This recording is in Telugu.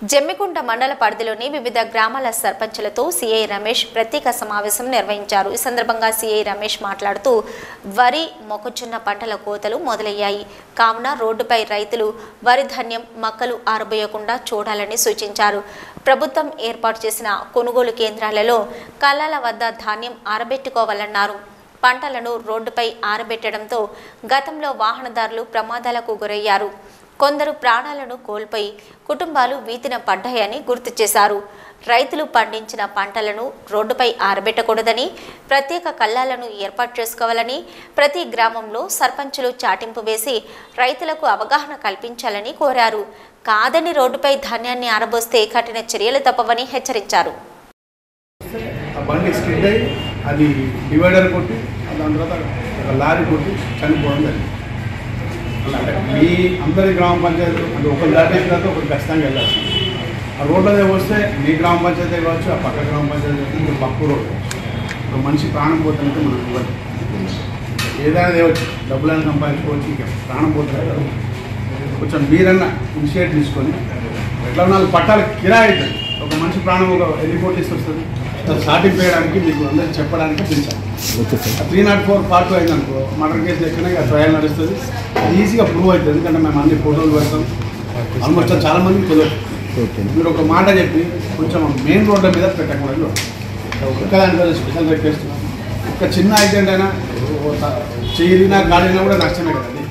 జమ్మికుంట మండల పరిధిలోని వివిధ గ్రామాల సర్పంచులతో సిఐ రమేష్ ప్రత్యేక సమావేశం నిర్వహించారు ఈ సందర్భంగా సిఐ రమేష్ మాట్లాడుతూ వరి మొక్కజొన్న పంటల కోతలు మొదలయ్యాయి కావున రోడ్డుపై రైతులు వరి ధాన్యం మక్కలు ఆరబోయకుండా చూడాలని సూచించారు ప్రభుత్వం ఏర్పాటు చేసిన కొనుగోలు కేంద్రాలలో కళ్ళాల వద్ద ధాన్యం ఆరబెట్టుకోవాలన్నారు పంటలను రోడ్డుపై ఆరబెట్టడంతో గతంలో వాహనదారులు ప్రమాదాలకు గురయ్యారు కొందరు ప్రాణాలను కోల్పోయి కుటుంబాలు వీతిన పడ్డాయని గుర్తు చేశారు రైతులు పండించిన పంటలను రోడ్డుపై ఆరబెట్టకూడదని ప్రత్యేక కళ్ళాలను ఏర్పాటు చేసుకోవాలని ప్రతి గ్రామంలో సర్పంచులు చాటింపు వేసి రైతులకు అవగాహన కల్పించాలని కోరారు కాదని రోడ్డుపై ధాన్యాన్ని ఆరబోస్తే కఠిన చర్యలు తప్పవని హెచ్చరించారు ఆ బండి స్కిడ్ అయ్యి అది డివైడర్ కొట్టి దాని తర్వాత ఒక లారీ కొట్టి చనిపోవడం జరిగింది అలా అంటే మీ అందరి గ్రామ పంచాయతీ అంటే ఒకరు దాటేసిన తర్వాత ఒకరు ఖచ్చితంగా వెళ్ళాల్సి ఆ రోడ్ల మీద వస్తే మీ గ్రామ పంచాయతీ కావచ్చు ఆ పక్క గ్రామ పంచాయతీ కావచ్చు ఇంకా పక్క రోడ్డు ఒక మనిషి ప్రాణం పోతుందంటే మనం ఇవ్వదు ఏదైనా తేవచ్చు డబ్బులైనా సంపాదించుకోవచ్చు ఇంకా ప్రాణం పోతుంది కదా కొంచెం మీరన్నా ఇనిషియేట్ తీసుకొని ఎట్లా నాలుగు పట్టాలు కిరాయి అవుతుంది ఒక మనిషి ప్రాణం ఒక ఎన్ని కోటీస్ వస్తుంది స్టార్టింగ్ చేయడానికి మీకు అందరికి చెప్పడానికి పిలిచాను త్రీ నాట్ ఫోర్ పార్ట్ అయింది అనుకో మర్డర్ కేసు ఎక్కడ ఇక ట్రయల్ నడుస్తుంది అది ఈజీగా ప్రూవ్ అవుతుంది ఎందుకంటే మేము అన్ని ఫోటోలు పెడతాం ఆల్మోస్ట్ చాలా మంది కుదరదు మీరు ఒక మాట చెప్పి కొంచెం మెయిన్ రోడ్ల మీద పెట్టకూడదు ఒక్కదానిలో స్పెషల్ రిక్వెస్ట్ ఒక చిన్న యాక్సిడెంట్ అయినా చీరినా గాడినా కూడా నష్టమే కదండి